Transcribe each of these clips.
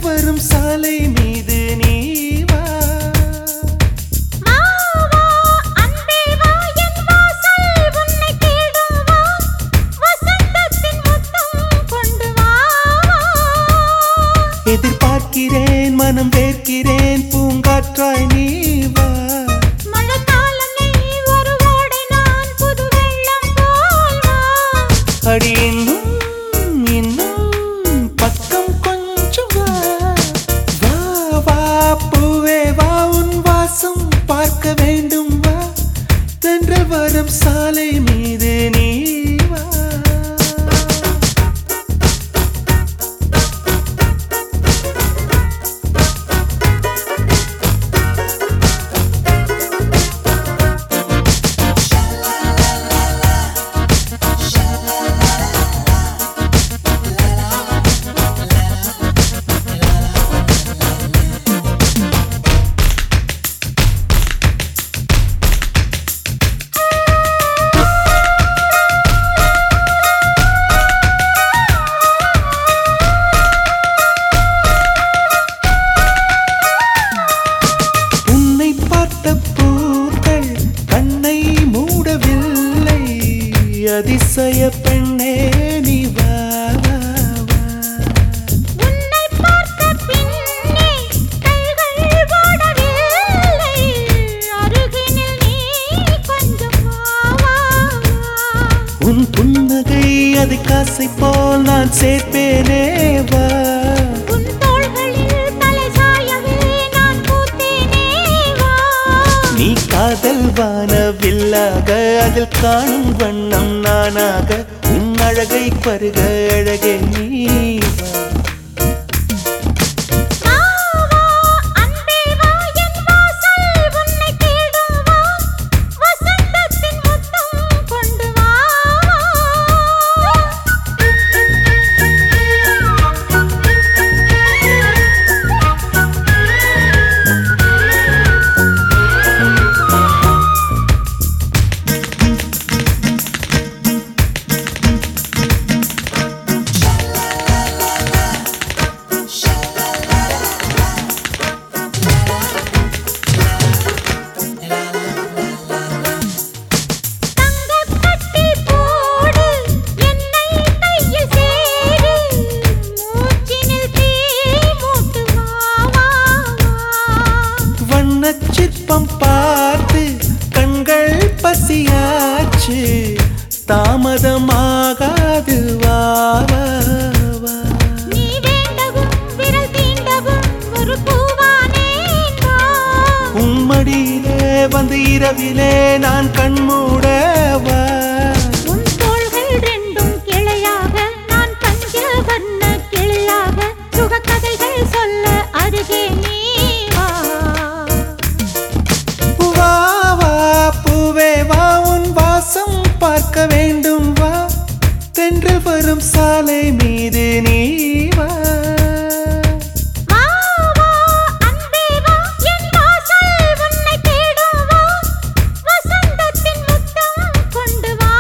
வரும் சாலை மீது நீ வா மாவா அன்பே வா என் வாசல் உன்னை தேடும் வா வசந்தத்தின் முத்தம் கொண்டு வா எதிர்பார்க்கிறேன் மனம் வேர்க்கிறேன் பூங்காற்றாய் நீ வா மழைக்காலம் நீ ஒரு ஓடை நான் புது வெள்ளம் போல் வா அடி இன்னும் இன்னும் பக்கம் கொஞ்சம் வா வா வா பூவே வா உன் வாசம் பார்க்க வேண்டும் வா தென்றல் வரும் சாலை மீது நீ வா உன்னை பார்த்த பூக்கள் கண்ணை மூடவில்லை அதிசய பெண்ணே நீ வா வா, வா. உன்னை பார்த்த பின்னே கைகள் ஓடவில்லை அருகினில் நீ கொஞ்சம் வா வா வா உன் புன்னகை அது காசை போல் நான் சேர்ப்பேனே வா உன் தோள்களில் தலை சாயவே நான் பூத்தேனே வா நீ காதல் வானவில்லாக அதில் காணும் வண்ணம் நானாக உன் அழகை பருக அழகே நீ வா மாவா அன்பே வா என் வாசல் உன்னை தேடும் வா வசந்தத்தின் முத்தம் கொண்டு வா தங்கக் கட்டி போடு என்னை கையில் சேரு மூச்சினில் தீ மூட்டு வா வா வா வண்ணச் சிற்பம் பார்த்து கண்கள் பசியாச்சு தாமதமாகாது வா வா, வா. நீ வேண்டவும் விரல் தீண்டவும் ஒரு பூவானேன் வா உம்மடியிலே வந்து இரவிலே நான் கண்மூடவா உன் தோள்கள் ரெண்டும் கிளையாக நான் பஞ்ச வண்ண கிளியாக சுகக்கதைகள் சொல்ல அருகே நீ வா வா வா பூவே வா உன் வாசம் பார்க்க வேண்டும் வா தென்று வரும் சாலை மீது நீ வா வா வா அன்பே வா என் வாசல் உன்னை தேடும் வா வசந்தத்தின் முத்தம் கொண்டு வா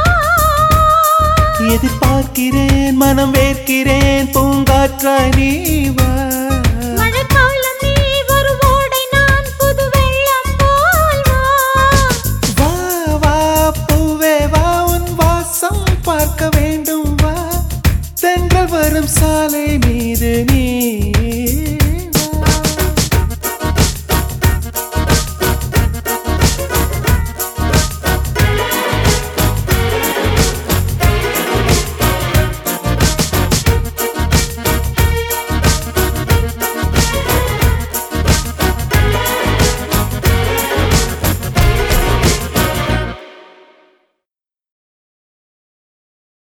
எதிர்பார்க்கிறேன் மனம் வேர்க்கிறேன் பூங்காற்றாய் நீ வா மழைக்காலம் நீ ஒரு ஓடை நான் புது வெள்ளம் போல் வா வா வா பூவே வா உன் வாசம் பார்க்க வேண்டும் வா தென்றல் வரும் சாலை மீது நீ